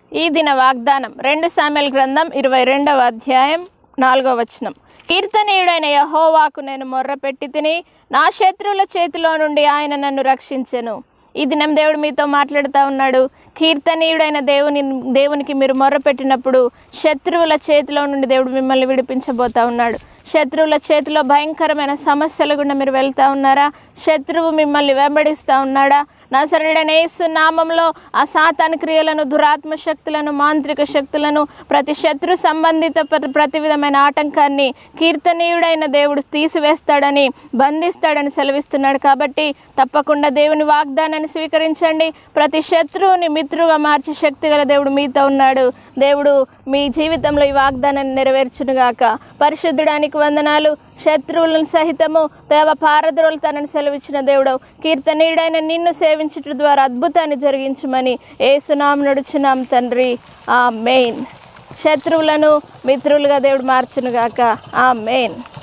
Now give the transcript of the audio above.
ఈ దిన వాగ్దానం రెండు సామెల్ గ్రంథం ఇరవై రెండవ అధ్యాయం నాలుగవ వచనం కీర్తనీయుడైన యహోవాకు నేను మొర్రపెట్టి తిని నా శత్రువుల చేతిలో నుండి ఆయన నన్ను రక్షించెను ఈ దినం దేవుడు మీతో మాట్లాడుతూ ఉన్నాడు కీర్తనీయుడైన దేవుని దేవునికి మీరు మొర్రపెట్టినప్పుడు శత్రువుల చేతిలో నుండి దేవుడు మిమ్మల్ని విడిపించబోతా ఉన్నాడు శత్రువుల చేతిలో భయంకరమైన సమస్యల గుండా మీరు వెళ్తా ఉన్నారా శత్రువు మిమ్మల్ని వెంబడిస్తూ ఉన్నాడా నసరుడైన యేసు నామంలో ఆ సాతాను క్రియలను దురాత్మ శక్తులను మాంత్రిక శక్తులను ప్రతి శత్రు సంబంధిత ప్ర- ప్రతి విధమైన ఆటంకాన్ని కీర్తనీయుడైన దేవుడు తీసివేస్తాడని బంధిస్తాడని సెలవిస్తున్నాడు కాబట్టి తప్పకుండా దేవుని వాగ్దానాన్ని స్వీకరించండి ప్రతి శత్రువుని మిత్రుగా మార్చే శక్తి గల దేవుడు మీతో ఉన్నాడు దేవుడు మీ జీవితంలో ఈ వాగ్దానాన్ని నెరవేర్చునుగాక పరిశుద్ధుడానికి వందనాలు శత్రువులను సహితము దేవ పారద్రోలు తనని సెలవిచ్చిన దేవుడు కీర్తనీయుడైన నిన్ను సేవించుట ద్వారా అద్భుతాన్ని జరిగించమని ఏసునాం నడుచున్నాం తండ్రి ఆ మెయిన్ శత్రువులను మిత్రులుగా దేవుడు మార్చునుగాక ఆ మెయిన్